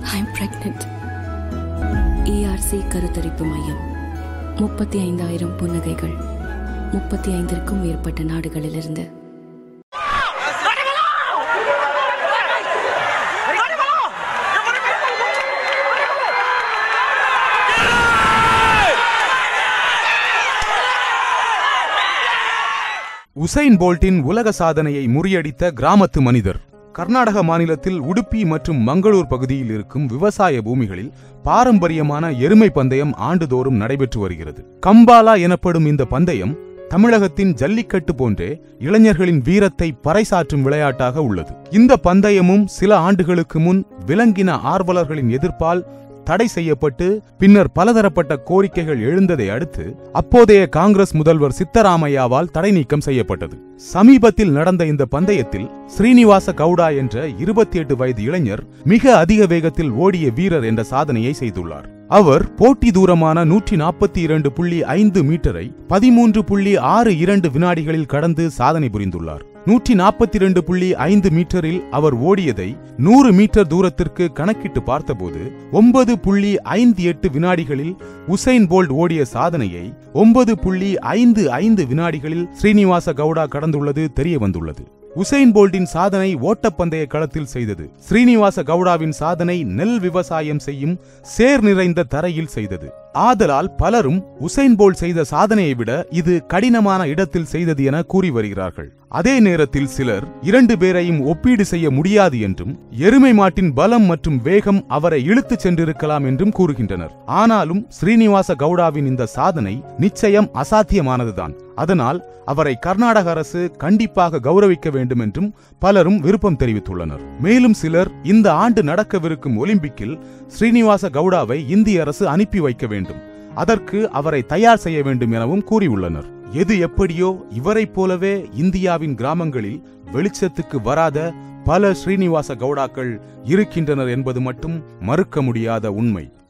I'm pregnant ARC கருத்தரிப்பு மையம் முப்பத்தி ஐந்தாயிரம் புன்னகைகள் முப்பத்தி ஐந்திற்கும் மேற்பட்ட நாடுகளிலிருந்து உசைன் போல்ட்டின் உலக சாதனையை முறியடித்த கிராமத்து மனிதர் கர்நாடக மாநிலத்தில் உடுப்பி மற்றும் மங்களூர் பகுதியில் இருக்கும் விவசாய பூமிகளில் பாரம்பரியமான எருமை பந்தயம் ஆண்டுதோறும் நடைபெற்று வருகிறது கம்பாலா எனப்படும் இந்த பந்தயம் தமிழகத்தின் ஜல்லிக்கட்டு போன்றே இளைஞர்களின் வீரத்தை பறைசாற்றும் விளையாட்டாக உள்ளது இந்த பந்தயமும் சில ஆண்டுகளுக்கு முன் விலங்கின ஆர்வலர்களின் எதிர்ப்பால் தடை செய்யப்பட்டு பின்னர் பலதரப்பட்ட கோரிக்கைகள் எழுந்ததை அடுத்து அப்போதைய காங்கிரஸ் முதல்வர் சித்தராமையாவால் தடை நீக்கம் செய்யப்பட்டது சமீபத்தில் நடந்த இந்த பந்தயத்தில் ஸ்ரீனிவாச கவுடா என்ற இருபத்தி எட்டு வயது இளைஞர் மிக அதிக வேகத்தில் ஓடிய வீரர் என்ற சாதனையை செய்துள்ளார் அவர் போட்டி தூரமான நூற்றி நாற்பத்தி இரண்டு புள்ளி ஐந்து மீட்டரை பதிமூன்று புள்ளி ஆறு இரண்டு வினாடிகளில் கடந்து சாதனை புரிந்துள்ளார் நூற்றி நாற்பத்தி இரண்டு புள்ளி ஐந்து மீட்டரில் அவர் ஓடியதை நூறு மீட்டர் தூரத்திற்கு கணக்கிட்டு பார்த்தபோது ஒன்பது புள்ளி ஐந்து எட்டு வினாடிகளில் உசைன் போல்ட் ஓடிய சாதனையை ஒன்பது புள்ளி ஐந்து ஐந்து வினாடிகளில் ஸ்ரீனிவாச கவுடா கடந்துள்ளது தெரிய வந்துள்ளது உசைன் போல்ட்டின் சாதனை ஓட்டப்பந்தய களத்தில் செய்தது ஸ்ரீனிவாச கவுடாவின் சாதனை நெல் விவசாயம் செய்யும் சேர் நிறைந்த தரையில் செய்தது ஆதலால் பலரும் உசைன் போல்ட் செய்த சாதனையை விட இது கடினமான இடத்தில் செய்தது என கூறி வருகிறார்கள் அதே நேரத்தில் சிலர் இரண்டு பேரையும் ஒப்பீடு செய்ய முடியாது என்றும் எருமை மாட்டின் பலம் மற்றும் வேகம் அவரை இழுத்துச் சென்றிருக்கலாம் என்றும் கூறுகின்றனர் ஆனாலும் ஸ்ரீனிவாச கவுடாவின் இந்த சாதனை நிச்சயம் அசாத்தியமானதுதான் அதனால் அவரை கர்நாடக அரசு கண்டிப்பாக கௌரவிக்க வேண்டும் என்றும் பலரும் விருப்பம் தெரிவித்துள்ளனர் மேலும் சிலர் இந்த ஆண்டு நடக்கவிருக்கும் ஒலிம்பிக்கில் ஸ்ரீனிவாச கவுடாவை இந்திய அரசு அனுப்பி வைக்க வேண்டும் அதற்கு அவரை தயார் செய்ய வேண்டும் எனவும் கூறியுள்ளனர் எது எப்படியோ இவரைப் போலவே இந்தியாவின் கிராமங்களில் வெளிச்சத்துக்கு வராத பல ஸ்ரீனிவாச கவுடாக்கள் இருக்கின்றனர் என்பது மட்டும் மறுக்க முடியாத உண்மை